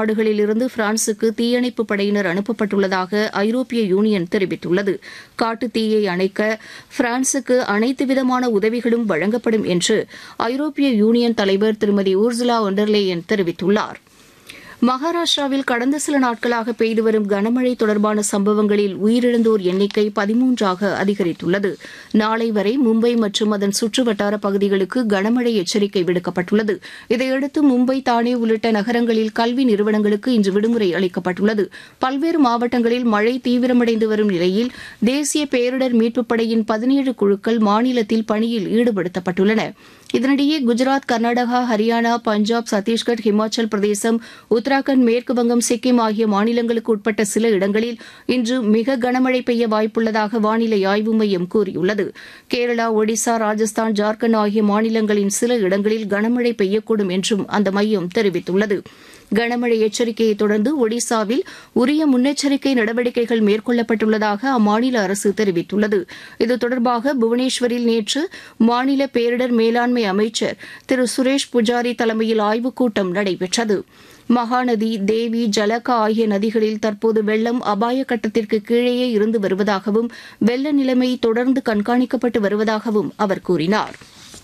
நாடுகளிலிருந்து பிரான்சுக்கு தீயணைப்பு படையினர் அனுப்பப்பட்டுள்ளதாக ஐரோப்பிய யூனியன் தெரிவித்துள்ளது காட்டுத் தீயை அணைக்க பிரான்சுக்கு அனைத்து விதமான உதவிகளும் வழங்கப்படும் என்று ஐரோப்பிய யூனியன் தலைவர் திருமதி ஊர்சுலா ஒண்டர்லேயன் தெரிவித்துள்ளார் மகாராஷ்டிராவில் கடந்த சில நாட்களாக பெய்து வரும் கனமழை தொடர்பான சம்பவங்களில் உயிரிழந்தோர் எண்ணிக்கை பதிமூன்றாக அதிகரித்துள்ளது நாளை வரை மும்பை மற்றும் அதன் சுற்றுவட்டார பகுதிகளுக்கு கனமழை எச்சரிக்கை விடுக்கப்பட்டுள்ளது இதையடுத்து மும்பை தானே உள்ளிட்ட நகரங்களில் கல்வி நிறுவனங்களுக்கு இன்று விடுமுறை அளிக்கப்பட்டுள்ளது பல்வேறு மாவட்டங்களில் மழை தீவிரமடைந்து வரும் நிலையில் தேசிய பேரிடர் மீட்புப் படையின் பதினேழு குழுக்கள் மாநிலத்தில் பணியில் ஈடுபடுத்தப்பட்டுள்ளன இதனிடையே குஜராத் கர்நாடகா ஹரியானா பஞ்சாப் சத்தீஸ்கர் ஹிமாச்சல் பிரதேசம் உத்தராகண்ட் மேற்கு வங்கம் சிக்கிம் ஆகிய மாநிலங்களுக்கு உட்பட்ட சில இடங்களில் இன்று மிக கனமழை பெய்ய வாய்ப்புள்ளதாக வானிலை ஆய்வு மையம் கூறியுள்ளது கேரளா ஒடிசா ராஜஸ்தான் ஜார்க்கண்ட் ஆகிய மாநிலங்களின் சில இடங்களில் கனமழை பெய்யக்கூடும் என்றும் அந்த மையம் தெரிவித்துள்ளது கனமழை எச்சரிக்கையை தொடர்ந்து ஒடிசாவில் உரிய முன்னெச்சரிக்கை நடவடிக்கைகள் மேற்கொள்ளப்பட்டுள்ளதாக அம்மாநில அரசு தெரிவித்துள்ளது இது தொடர்பாக புவனேஸ்வரில் நேற்று மாநில பேரிடர் மேலாண்மை அமைச்சர் திரு சுரேஷ் புஜாரி தலைமையில் ஆய்வுக் கூட்டம் நடைபெற்றது மகாநதி தேவி ஜலகா ஆகிய நதிகளில் தற்போது வெள்ளம் அபாய கட்டத்திற்கு கீழேயே இருந்து வருவதாகவும் வெள்ள நிலைமை தொடர்ந்து கண்காணிக்கப்பட்டு வருவதாகவும் அவர் கூறினார்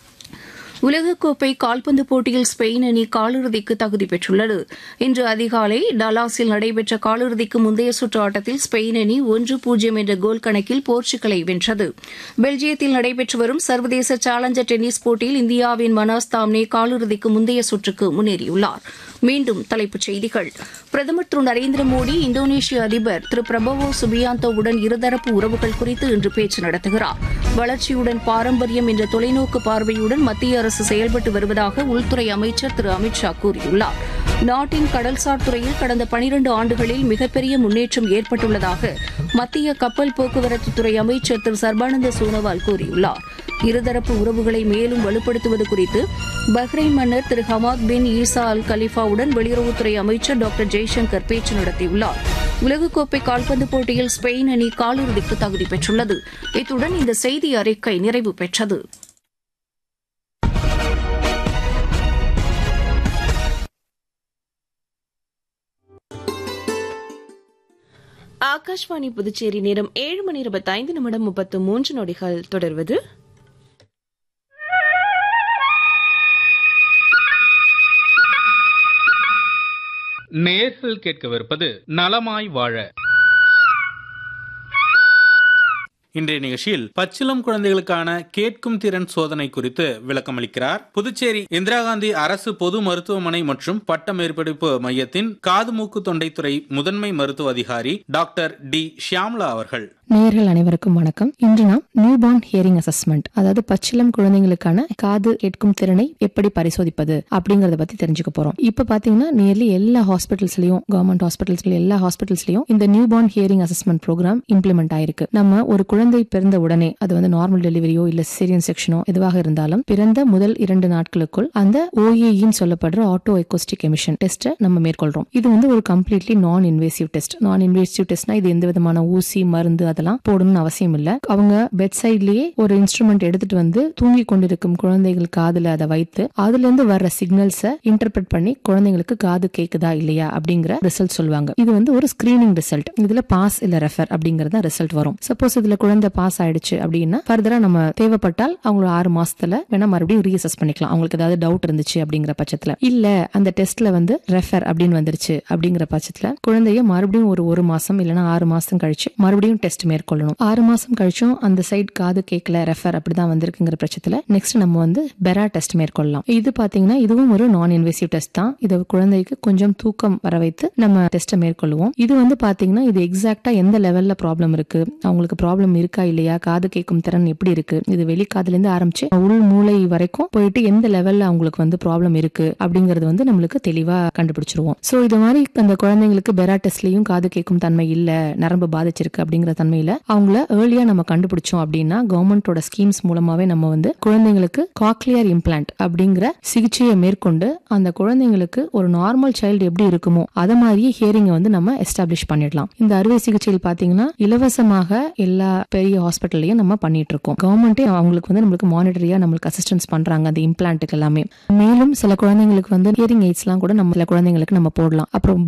உலகக்கோப்பை கால்பந்து போட்டியில் ஸ்பெயின் அணி காலிறுதிக்கு தகுதி பெற்றுள்ளது இன்று அதிகாலை டலாஸில் நடைபெற்ற காலிறுதிக்கு முந்தைய சுற்று ஆட்டத்தில் ஸ்பெயின் அணி ஒன்று பூஜ்ஜியம் என்ற கோல் கணக்கில் போர்ச்சுகலை வென்றது பெல்ஜியத்தில் நடைபெற்று வரும் சர்வதேச சேலஞ்சர் டென்னிஸ் போட்டியில் இந்தியாவின் மனாஸ் தாம்னே காலிறுதிக்கு முந்தைய சுற்றுக்கு முன்னேறியுள்ளார் மீண்டும் தலைப்புச் செய்திகள் பிரதமர் திரு நரேந்திர மோடி இந்தோனேஷிய அதிபர் திரு பிரபவோ சுபியாந்தோவுடன் இருதரப்பு உறவுகள் குறித்து இன்று பேச்சு நடத்துகிறார் வளர்ச்சியுடன் பாரம்பரியம் என்ற தொலைநோக்கு பார்வையுடன் மத்திய அரசு செயல்பட்டு வருவதாக உள்துறை அமைச்சர் திரு அமித்ஷா கூறியுள்ளார் நாட்டின் கடல்சார் துறையில் கடந்த பனிரண்டு ஆண்டுகளில் மிகப்பெரிய முன்னேற்றம் ஏற்பட்டுள்ளதாக மத்திய கப்பல் போக்குவரத்து துறை அமைச்சர் திரு சர்பானந்த சோனோவால் கூறியுள்ளார் இருதரப்பு உறவுகளை மேலும் வலுப்படுத்துவது குறித்து பஹ்ரைன் மன்னர் திரு ஹமாத் பின் ஈசா அல் கலிஃபாவுடன் வெளியுறவுத்துறை அமைச்சர் டாக்டர் ஜெய்சங்கர் பேச்சு நடத்தியுள்ளார் உலகக்கோப்பை கால்பந்து போட்டியில் ஸ்பெயின் அணி காலிறுதிக்கு தகுதி பெற்றுள்ளது இத்துடன் இந்த செய்தி அறிக்கை நிறைவு பெற்றது ஆகாஷ்வாணி புதுச்சேரி நேரம் ஏழு மணி இருபத்தைந்து நிமிடம் முப்பத்து மூன்று நொடிகள் தொடர்வது நேர்கள் கேட்கவிருப்பது நலமாய் வாழ இன்றைய நிகழ்ச்சியில் பச்சிளம் குழந்தைகளுக்கான கேட்கும் திறன் சோதனை குறித்து விளக்கமளிக்கிறார் புதுச்சேரி இந்திரா காந்தி அரசு பொது மருத்துவமனை மற்றும் பட்ட மேற்படிப்பு மையத்தின் காது மூக்கு தொண்டைத்துறை முதன்மை மருத்துவ அதிகாரி டாக்டர் டி ஷியாம்லா அவர்கள் நேயர்கள் அனைவருக்கும் வணக்கம் இன்று நாம் நியூ பார்ன் ஹியரிங் அசஸ்மெண்ட் அதாவது பச்சிளம் குழந்தைங்களுக்கான காது கேட்கும் திறனை எப்படி பரிசோதிப்பது அப்படிங்கறத பத்தி தெரிஞ்சுக்க போறோம் இப்ப பாத்தீங்கன்னா நியர்லி எல்லா ஹாஸ்பிட்டல்ஸ்லயும் கவர்மெண்ட் ஹாஸ்பிட்டல்ஸ்ல எல்லா ஹாஸ்பிட்டல்ஸ்லயும் இந்த newborn hearing assessment program implement ஆயிருக்கு நம்ம ஒரு குழந்தை பிறந்த உடனே அது வந்து நார்மல் டெலிவரியோ இல்ல சிரியன் செக்ஷனோ எதுவாக இருந்தாலும் பிறந்த முதல் இரண்டு நாட்களுக்குள் அந்த ஓஏஇன்னு சொல்லப்படுற ஆட்டோ எக்கோஸ்டிக் எமிஷன் டெஸ்ட்டை நம்ம மேற்கொள்றோம் இது வந்து ஒரு completely non invasive test non invasive டெஸ்ட்னா இது எந்த விதமான ஊசி மருந்து அதெல்லாம் போடணும்னு அவசியம் இல்ல அவங்க பெட் சைட்லயே ஒரு இன்ஸ்ட்ருமெண்ட் எடுத்துட்டு வந்து தூங்கி கொண்டிருக்கும் குழந்தைகள் காதுல அதை வைத்து அதுல இருந்து வர்ற சிக்னல்ஸை இன்டர்பிரட் பண்ணி குழந்தைங்களுக்கு காது கேக்குதா இல்லையா அப்படிங்கிற ரிசல்ட் சொல்லுவாங்க இது வந்து ஒரு ஸ்கிரீனிங் ரிசல்ட் இதுல பாஸ் இல்ல ரெஃபர் அப்படிங்கறத ரிசல்ட் வரும் சப்போஸ் இதுல குழந்தை பாஸ் ஆயிடுச்சு அப்படின்னா ஃபர்தரா நம்ம தேவைப்பட்டால் அவங்கள ஆறு மாசத்துல வேணா மறுபடியும் ரீஅசஸ் பண்ணிக்கலாம் அவங்களுக்கு ஏதாவது டவுட் இருந்துச்சு அப்படிங்கிற பட்சத்துல இல்ல அந்த டெஸ்ட்ல வந்து ரெஃபர் அப்படின்னு வந்துருச்சு அப்படிங்கிற பட்சத்துல குழந்தைய மறுபடியும் ஒரு ஒரு மாசம் இல்லைன்னா ஆறு மாசம் கழிச்சு மறுபடியும் டெஸ்ட் மேற்கொள்ளணும் ஆறு மாசம் கழிச்சும் அந்த சைட் காது கேட்கல ரெஃபர் அப்படிதான் வந்திருக்குங்கிற பட்சத்துல நெக்ஸ்ட் நம்ம வந்து பெரா டெஸ்ட் மேற்கொள்ளலாம் இது பாத்தீங்கன்னா இதுவும் ஒரு நான் இன்வெசிவ் டெஸ்ட் தான் இது குழந்தைக்கு கொஞ்சம் தூக்கம் வர வைத்து நம்ம டெஸ்ட்டை மேற்கொள்வோம் இது வந்து பாத்தீங்கன்னா இது எக்ஸாக்டா எந்த லெவல்ல ப்ராப்ளம் இருக்கு அவங்களுக்கு ப்ராப்ளம் இருக்கா இல்லையா காது கேட்கும் திறன் எப்படி இருக்கு இது வெளிக்காதுல இருந்து ஆரம்பிச்சு உள் மூளை வரைக்கும் போயிட்டு எந்த லெவல்ல அவங்களுக்கு வந்து ப்ராப்ளம் இருக்கு அப்படிங்கறது வந்து நம்மளுக்கு தெளிவா கண்டுபிடிச்சிருவோம் சோ இது மாதிரி அந்த குழந்தைங்களுக்கு பெரா டெஸ்ட்லயும் காது கேட்கும் தன்மை இல்ல நரம்பு பாதிச்சிருக்கு அப்படிங்கிற தன்மையில அவங்கள ஏர்லியா நம்ம கண்டுபிடிச்சோம் அப்படின்னா கவர்மெண்டோட ஸ்கீம்ஸ் மூலமாவே நம்ம வந்து குழந்தைங்களுக்கு காக்லியர் இம்ப்ளான்ட் அப்படிங்கிற சிகிச்சையை மேற்கொண்டு அந்த குழந்தைங்களுக்கு ஒரு நார்மல் சைல்டு எப்படி இருக்குமோ அத மாதிரியே ஹியரிங்கை வந்து நம்ம எஸ்டாப்ளிஷ் பண்ணிடலாம் இந்த அறுவை சிகிச்சையில் பாத்தீங்கன்னா இலவசமாக எல்லா பெரிய ஹாஸ்பிட்டல்லையும் நம்ம பண்ணிட்டு இருக்கோம் கவர்மெண்டே அவங்களுக்கு வந்து நம்மளுக்கு மானிட்டரியா நம்மளுக்கு அசிஸ்டன்ஸ் பண்றாங்க அந்த இம்ப்ளான்ட்டுக்கு எல்லாமே மேலும் சில குழந்தைங்களுக்கு வந்து ஹியரிங் எய்ட்ஸ் எல்லாம் கூட நம்ம சில குழந்தைங்களுக்கு நம்ம போடலாம் அப்புறம்